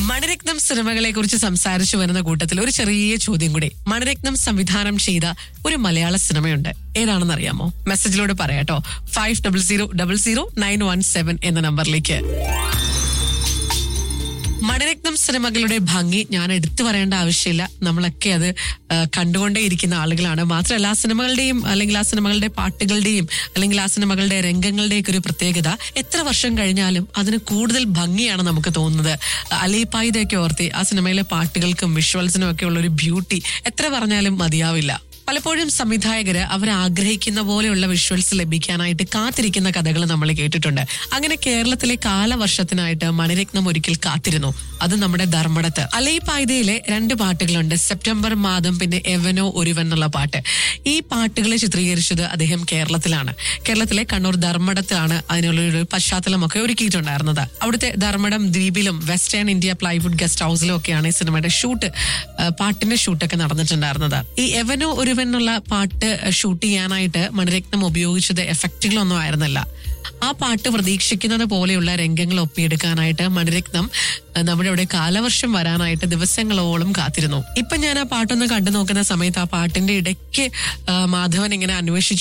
മണിരത്നം സിനിമകളെ കുറിച്ച് സംസാരിച്ചു വരുന്ന കൂട്ടത്തിൽ ഒരു ചെറിയ ചോദ്യം കൂടി മണിരത്നം സംവിധാനം ചെയ്ത ഒരു മലയാള സിനിമയുണ്ട് ഏതാണെന്ന് അറിയാമോ മെസ്സേജിലൂടെ പറയാട്ടോ five double zero double zero nine one seven എന്ന നമ്പറിലേക്ക് മണിരത്നം സിനിമകളുടെ ഭംഗി ഞാൻ എടുത്തു പറയേണ്ട ആവശ്യമില്ല നമ്മളൊക്കെ അത് ആ, കണ്ടുകൊണ്ടേയിരിക്കുന്ന ആളുകളാണ് മാത്രമല്ല ആ സിനിമകളുടെയും അല്ലെങ്കിൽ ആ സിനിമകളുടെ പാട്ടുകളുടെയും അല്ലെങ്കിൽ ആ സിനിമകളുടെ രംഗങ്ങളുടെയൊക്കെ ഒരു പ്രത്യേകത എത്ര വർഷം കഴിഞ്ഞാലും അതിന് കൂടുതൽ ഭംഗിയാണ് നമുക്ക് തോന്നുന്നത് അലീപ്പായുധയൊക്കെ ഓർത്തി ആ സിനിമയിലെ പാട്ടുകൾക്കും വിഷ്വൽസിനും ഒക്കെ ഉള്ള ഒരു ബ്യൂട്ടി എത്ര പറഞ്ഞാലും മതിയാവില്ല പലപ്പോഴും സംവിധായകര് അവർ ആഗ്രഹിക്കുന്ന പോലെയുള്ള വിഷ്വൽസ് ലഭിക്കാനായിട്ട് കാത്തിരിക്കുന്ന കഥകൾ നമ്മൾ കേട്ടിട്ടുണ്ട് അങ്ങനെ കേരളത്തിലെ കാലവർഷത്തിനായിട്ട് മണിരത്നം ഒരിക്കൽ കാത്തിരുന്നു അത് നമ്മുടെ ധർമ്മടത്ത് അലൈപായ്തയിലെ രണ്ട് പാട്ടുകളുണ്ട് സെപ്റ്റംബർ മാദം പിന്നെ എവനോ ഒരുവൻ എന്നുള്ള പാട്ട് ഈ പാട്ടുകൾ ചിത്രീകരിച്ചത് അദ്ദേഹം കേരളത്തിലാണ് കേരളത്തിലെ കണ്ണൂർ ധർമ്മടത്തിലാണ് അതിനുള്ളൊരു പശ്ചാത്തലമൊക്കെ ഒരുക്കിയിട്ടുണ്ടായിരുന്നത് അവിടുത്തെ ധർമ്മടം ദ്വീപിലും വെസ്റ്റേൺ ഇന്ത്യ പ്ലൈവുഡ് ഗസ്റ്റ് ഹൗസിലും ഒക്കെയാണ് ഈ സിനിമയുടെ ഷൂട്ട് ആ, പാട്ടിന്റെ ഷൂട്ടൊക്കെ നടന്നിട്ടുണ്ടായിരുന്നത് ഈ എവനോ ഒരുവൻ എന്നുള്ള പാട്ട് ഷൂട്ട് ചെയ്യാനായിട്ട് മണിരത്നം ഉപയോഗിച്ചത് എഫക്റ്റുകളൊന്നും ആയിരുന്നില്ല ആ പാട്ട് പ്രതീക്ഷിക്കുന്നത് പോലെയുള്ള രംഗങ്ങൾ ഒപ്പിയെടുക്കാനായിട്ട് മണിരത്നം ആ, നമ്മുടെ ഇവിടെ കാലവർഷം വരാനായിട്ട് ദിവസങ്ങളോളം കാത്തിരുന്നു ഇപ്പൊ ഞാൻ ആ പാട്ടൊന്ന് കണ്ടു നോക്കുന്ന സമയത്ത് ആ പാട്ടിന്റെ ഇടയ്ക്ക് ആ, മാധവൻ ഇങ്ങനെ അന്വേഷിച്ചു